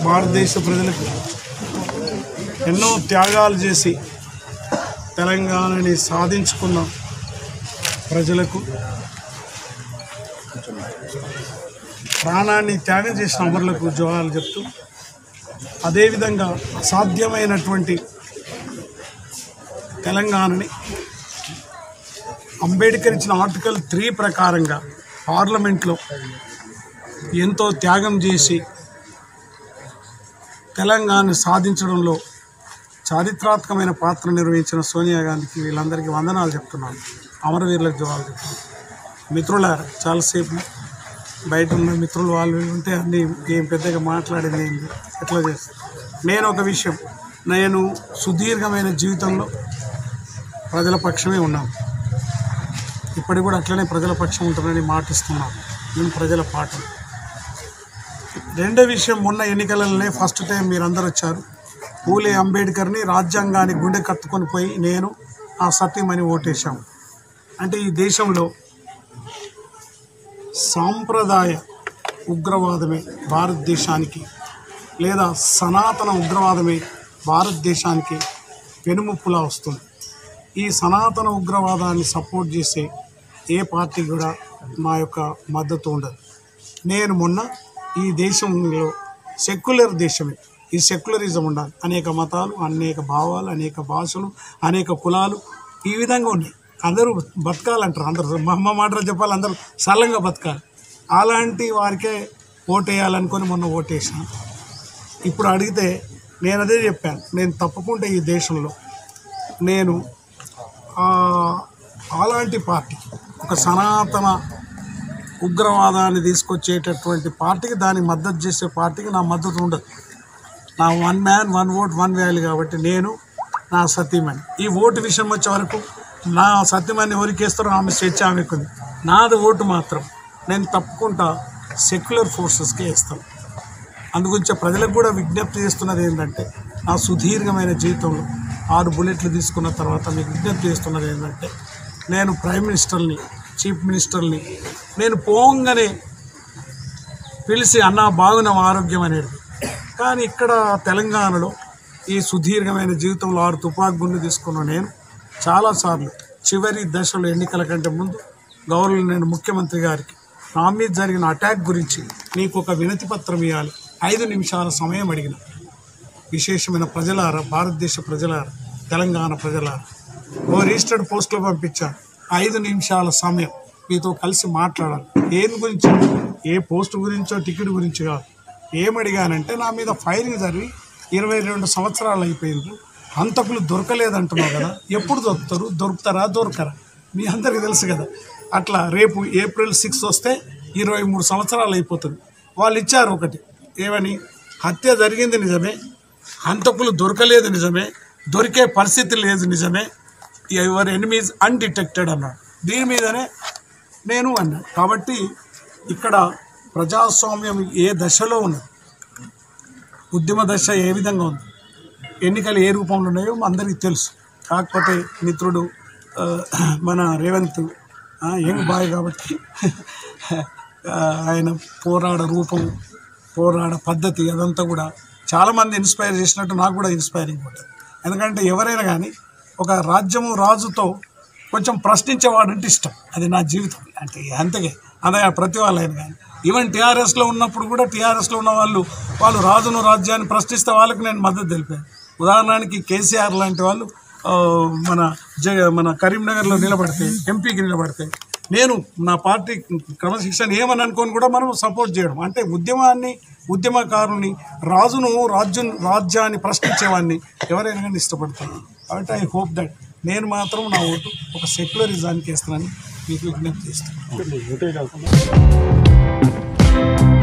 భారతదేశ ప్రజలకు ఎన్నో త్యాగాలు చేసి తెలంగాణని సాధించుకున్న ప్రజలకు ప్రాణాన్ని త్యాగం చేసిన అమరులకు జోహాలు చెప్తూ అదేవిధంగా అసాధ్యమైనటువంటి తెలంగాణని అంబేద్కర్ ఇచ్చిన ఆర్టికల్ త్రీ ప్రకారంగా పార్లమెంట్లో ఎంతో త్యాగం చేసి తెలంగాణను సాధించడంలో చారిత్రాత్మకమైన పాత్ర నిర్వహించిన సోనియా గాంధీకి వీళ్ళందరికీ వందనాలు చెప్తున్నాను అమరవీరులకు జవాబు చెప్తున్నాను మిత్రులారా చాలాసేపు బయట ఉన్న మిత్రులు వాళ్ళు వీళ్ళు ఉంటే అన్నీ ఏం పెద్దగా మాట్లాడింది ఏం లేదు. ఎట్లా చేస్తారు నేను ఒక విషయం నేను సుదీర్ఘమైన జీవితంలో ప్రజల పక్షమే ఉన్నాను ఇప్పటికి కూడా అట్లనే ప్రజల పక్షం ఉంటుందని మాటిస్తున్నాను నేను ప్రజల పాటలు రెండో విషయం మొన్న ఎన్నికలలోనే ఫస్ట్ టైం మీరందరూ వచ్చారు పూలే అంబేద్కర్ని రాజ్యాంగాన్ని గుండె కట్టుకొని పోయి నేను ఆ సత్యమని ఓటేశాము అంటే ఈ దేశంలో సాంప్రదాయ ఉగ్రవాదమే భారతదేశానికి లేదా సనాతన ఉగ్రవాదమే భారతదేశానికి వెనుముప్పులా వస్తుంది ఈ సనాతన ఉగ్రవాదాన్ని సపోర్ట్ చేసే ఏ పార్టీ కూడా మా యొక్క మద్దతు ఉండదు నేను మొన్న ఈ దేశంలో సెక్యులర్ దేశమే ఈ సెక్యులరిజం ఉండాలి అనేక మతాలు అనేక భావాలు అనేక భాషలు అనేక కులాలు ఈ విధంగా ఉన్నాయి అందరూ బతకాలంటారు అందరూ మా అమ్మ మాటలు చెప్పాలి అందరూ సరళంగా బతకాలి అలాంటి వారికే ఓటేయాలనుకొని మొన్న ఓటేసాను ఇప్పుడు అడిగితే నేను అదే చెప్పాను నేను తప్పకుండా ఈ దేశంలో నేను ఆ, అలాంటి పార్టీ ఒక సనాతన ఉగ్రవాదాన్ని తీసుకొచ్చేటటువంటి పార్టీకి దానికి మద్దతు చేసే పార్టీకి నా మద్దతు ఉండదు నా one man one vote one value కాబట్టి నేను నా సతీమణి ఈ ఓటు విషయం వచ్చే వరకు నా సత్యమని ఎవరికేస్తారో ఆమె స్వేచ్ఛ ఆమెకు ఉంది నాది ఓటు మాత్రం నేను తప్పకుండా సెక్యులర్ ఫోర్సెస్కే ఇస్తాను అందుగురించి ప్రజలకు కూడా విజ్ఞప్తి చేస్తున్నది ఏంటంటే నా సుదీర్ఘమైన జీవితంలో ఆరు బుల్లెట్లు తీసుకున్న తర్వాత మీకు విజ్ఞప్తి చేస్తున్నది ఏంటంటే నేను ప్రైమ్ మినిస్టర్ని చీఫ్ మినిస్టర్ని నేను పోంగానే పిలిచి అన్న బాగున్నాం ఆరోగ్యం అనేది కానీ ఇక్కడ తెలంగాణలో ఈ సుదీర్ఘమైన జీవితంలో ఆరు తుపాకు గుండు తీసుకున్న నేను చాలాసార్లు చివరి దశలో ఎన్నికల కంటే ముందు గౌరవ నేను ముఖ్యమంత్రి గారికి నా మీద జరిగిన అటాక్ గురించి నీకు ఒక వినతి పత్రం ఇవ్వాలి ఐదు నిమిషాల సమయం అడిగిన విశేషమైన ప్రజలారా భారతదేశ ప్రజలారా తెలంగాణ ప్రజలారా ఓ రిజిస్టర్డ్ పోస్ట్లో పంపించాను ఐదు నిమిషాల సమయం మీతో కలిసి మాట్లాడాలి ఏం గురించి ఏ పోస్ట్ గురించో టికెట్ గురించి కాదు ఏమడిగానంటే నా మీద ఫైరింగ్ జరిగి ఇరవై రెండు సంవత్సరాలు అయిపోయింది హంతకులు దొరకలేదంటున్నావు కదా ఎప్పుడు దొరుకుతారు దొరుకుతారా దొరకరా మీ అందరికీ తెలుసు కదా అట్లా రేపు ఏప్రిల్ సిక్స్ వస్తే ఇరవై మూడు సంవత్సరాలు అయిపోతుంది వాళ్ళు ఇచ్చారు ఒకటి ఏమని హత్య జరిగింది నిజమే హంతకులు దొరకలేదు నిజమే దొరికే పరిస్థితి లేదు నిజమే ఎవర్ ఎనిమీస్ అన్డిటెక్టెడ్ అన్నాడు దీని మీదనే నేను అన్నాను కాబట్టి ఇక్కడ ప్రజాస్వామ్యం ఏ దశలో ఉన్నది ఉద్యమ దశ ఏ విధంగా ఉంది ఎన్నికలు ఏ రూపంలో ఉన్నాయో అందరికీ తెలుసు కాకపోతే మిత్రుడు ఆ, మన రేవంత్ ఆ, యంగ్ బాయ్ కాబట్టి ఆ, ఆయన పోరాడ రూపం పోరాడ పద్ధతి అదంతా కూడా చాలామంది ఇన్స్పైర్ చేసినట్టు నాకు కూడా ఇన్స్పైరింగ్ ఉంటుంది ఎందుకంటే ఎవరైనా కానీ ఒక రాజ్యము రాజుతో కొంచెం ప్రశ్నించేవాడంటే ఇష్టం అది నా జీవితం అంటే అంతకే అదే ప్రతి వాళ్ళైనా కానీ ఈవెన్ టీఆర్ఎస్లో ఉన్నప్పుడు కూడా టీఆర్ఎస్లో ఉన్న వాళ్ళు వాళ్ళు రాజును రాజ్యాన్ని ప్రశ్నిస్తే వాళ్ళకి నేను మద్దతు తెలిపాను ఉదాహరణకి కేసీఆర్ లాంటి వాళ్ళు ఆ, మన జ మన కరీంనగర్లో నిలబడితే ఎంపీకి నిలబడితే నేను నా పార్టీ క్రమశిక్షణ ఏమని అనుకొని కూడా మనం సపోర్ట్ చేయడం అంటే ఉద్యమాన్ని ఉద్యమకారుని రాజును రాజ్యం రాజ్యాన్ని ప్రశ్నించేవాడిని ఎవరైనా కానీ ఇష్టపడతారు కాబట్టి ఐ హోప్ దట్ నేను మాత్రం నా ఓటు ఒక సెక్యులరిజానికి వేస్తానని మీకు విజ్ఞప్తి చేస్తాను